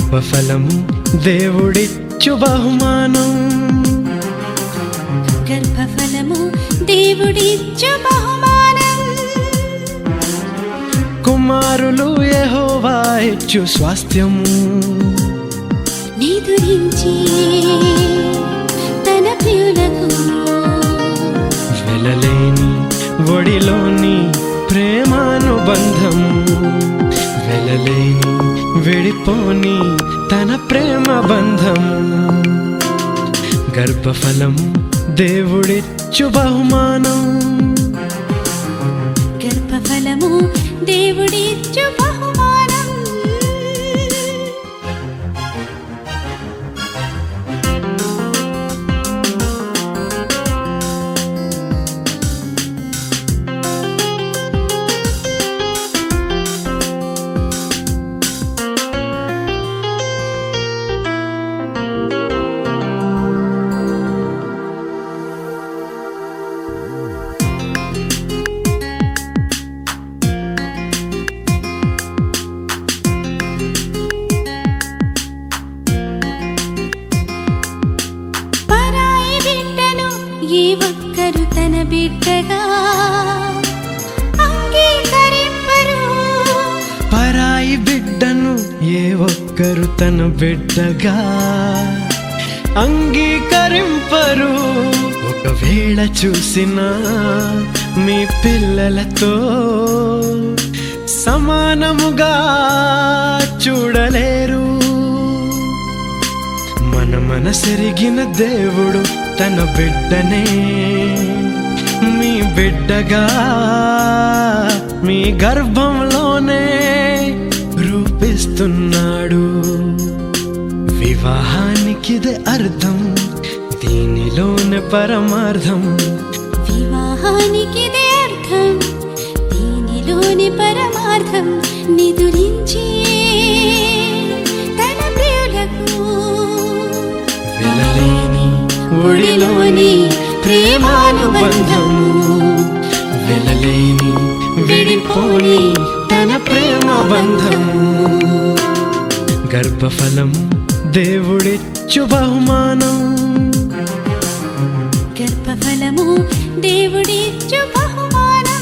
గర్భఫలము దేవుడిచ్చు బహుమానం గర్భఫలము దేవుడిచ్చు బహుమానం కుమారులు యెహోవా ఇచ్చు స్వాస్థ్యము నిదురించి తన ప్రియులకు వెలలేని ఒడిలోని ప్రేమానుబంధము వెలలేని విడిపోని తన ప్రేమ బంధము గర్భఫలము దేవుడిచ్చు బహుమానం గర్భఫలము దేవుడిచ్చు బహుమానం పరాయి బిడ్డను ఏ ఒక్కరు తన బిడ్డగా అంగీకరింపరు పరాయి బిడ్డను ఏ ఒక్కరు తన బిడ్డగా అంగీకరింపరు ఒకవేళ చూసినా మీ పిల్లలతో సమానముగా చూడలేరు మన మనసెరిగిన దేవుడు తన బిడ్డనే మీ బిడ్డగా మీ గర్భంలోనే రూపిస్తున్నాడు వివాహానికిదే అర్థం దీనిలోనే పరమార్థం వివాహానికిదే అర్థం దీనిలోని పరమార్థం నిదురించి తన ప్రియులకు వెలలేని ఒడిలోని ప్రేమానుబంధము వెలలేని విడిపోని తన ప్రేమ బంధము గర్భఫలము దేవుడిచ్చు బహుమానం గర్భఫలము దేవుడిచ్చు బహుమానం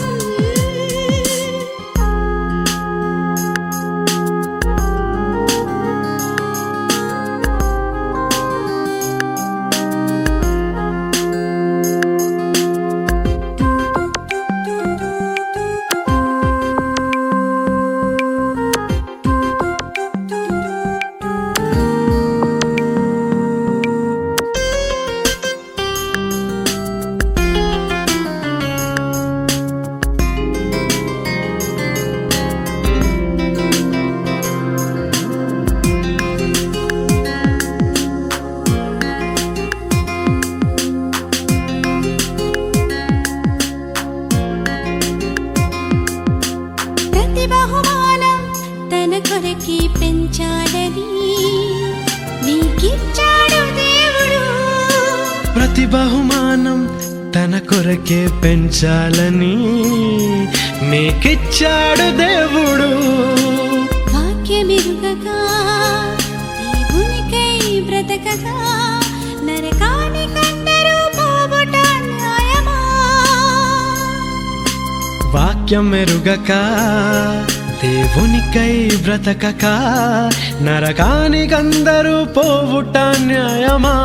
ప్రతి బహుమానం తన కొరకి పెంచాలని నీకిచ్చాడు దేవుడు ప్రతి బహుమానం తన కొరకే పెంచాలని మీకిచ్చాడు దేవుడు వాక్యమెరుగగా దేవునికై బ్రతకగా నరకాని కందరూ పోవుట న్యాయమా వాక్యం ఎరుగక దేవునికై బ్రతకక నరకానికందరూ పోవుట న్యాయమా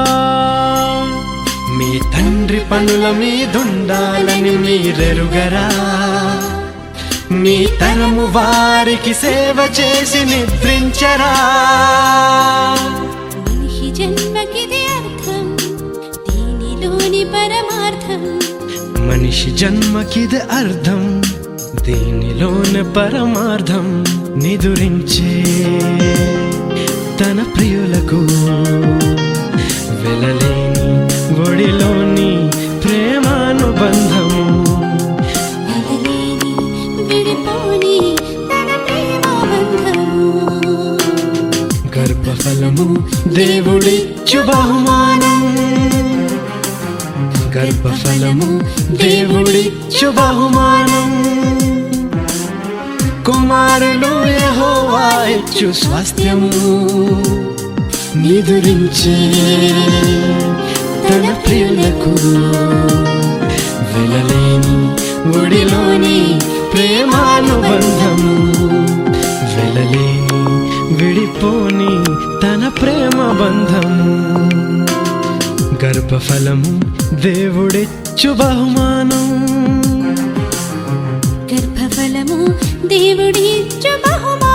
మీ తండ్రి పనుల మీదుండాలని మీరెరుగరా మీ తరము వారికి సేవ చేసి నిద్రించరా మనిషి జన్మకిది అర్థం దీనిలోని పరమార్థం మనిషి జన్మకిది అర్థం దీనిలోని పరమార్థం నిదురించే తన ప్రియులకు వెలలేని ఒడిలోని ప్రేమానుబంధము వెలలేని విడిపోని తన ప్రేమ బంధము గర్భఫలము దేవుడిచ్చు బహుమానం గర్భఫలము దేవుడిచ్చు బహుమానం కుమారులు యెహోవా ఇచ్చు స్వాస్థ్యము నిదురించే తన ప్రియులకు వెలలేని ఒడిలోని ప్రేమానుబంధము వెలలేని విడిపోని తన ప్రేమ బంధము గర్భఫలము దేవుడిచ్చు బహుమానం గర్భఫలము దేవుడిచ్చు బహుమానం